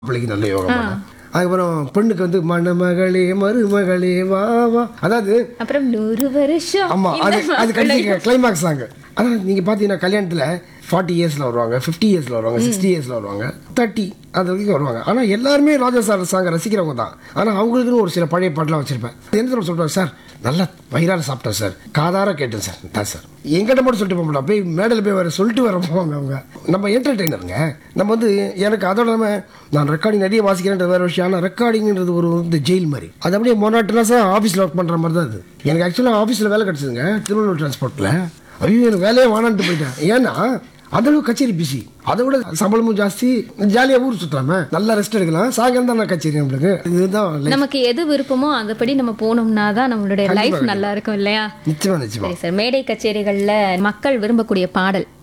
பிள்ளைக்கு நல்ல யோகா பண்ணேன் அதுக்கப்புறம் பெண்ணுக்கு வந்து மணமகளே மருமகளே வா வா அதாவது அப்புறம் நூறு வருஷம் ஆமா இந்த அது அது மாப்பிள்ளை. கடைசி கிளைமாக்ஸ் தாங்க அதான் நீங்க பாத்தீங்கன்னா கல்யாணத்துல ஃபார்ட்டி இயர்ஸ்ல வருவாங்க ஃபிஃப்டி இயர்ஸ்ல வருவாங்க சிக்ஸ்டி இயர்ஸ்ல வருவாங்க தேர்ட்டி அது வரைக்கும் வருவாங்க ஆனா எல்லாருமே ராஜா சார் சாங்க ரசிக்கிறவங்க தான் ஆனா அவங்களுக்குன்னு ஒரு சில பழைய பாட்டெல்லாம் வச்சிருப்பேன் என்ன தெரியுமா சொல்றாங்க சார் நல்லா வயிறார சாப்பிட்டேன் சார் காதார கேட்டேன் சார் தான் சார் எங்கிட்ட மட்டும் சொல்லிட்டு போக மாட்டோம் போய் மேடையில் போய் வர சொல்லிட்டு வர போவாங்க அவங்க நம்ம என்டர்டெய்னருங்க நம்ம வந்து எனக்கு அதோட இல்லாம நான் ரெக்கார்டிங் நிறைய வாசிக்கிறேன்றது வேற விஷயம் ஆனால் ரெக்கார்டிங்ன்றது ஒரு வந்து ஜெயில் மாதிரி அது அப்படியே மொனாட்டனஸாக ஆஃபீஸில் ஒர்க் பண்ணுற மாதிரி தான் அது எனக்கு ஆக்சுவலாக ஆஃபீஸில் வேலை கிடச்சிதுங்க திருவள்ளூர் டிரான்ஸ்போர்ட்டில் ஐயோ எனக்கு வேலையே வானான்ட்டு போயிட்டேன் ஏன்னா அதளவு கச்சேரி பிஸி அதை விட சம்பளமும் ஜாஸ்தி ஜாலியாக ஊர் சுத்தாம நல்லா ரெஸ்ட் எடுக்கலாம் சாயங்காலம் தான் நான் கச்சேரி நம்மளுக்கு இதுதான் life. நமக்கு எது விருப்பமோ அதுபடி நம்ம போனோம்னா தான் நம்மளுடைய லைஃப் நல்லா இருக்கும் இல்லையா நிச்சயமா நிச்சயமா சரி சார் மேடை கச்சேரிகள்ல மக்கள் விரும்பக்கூடிய பாடல்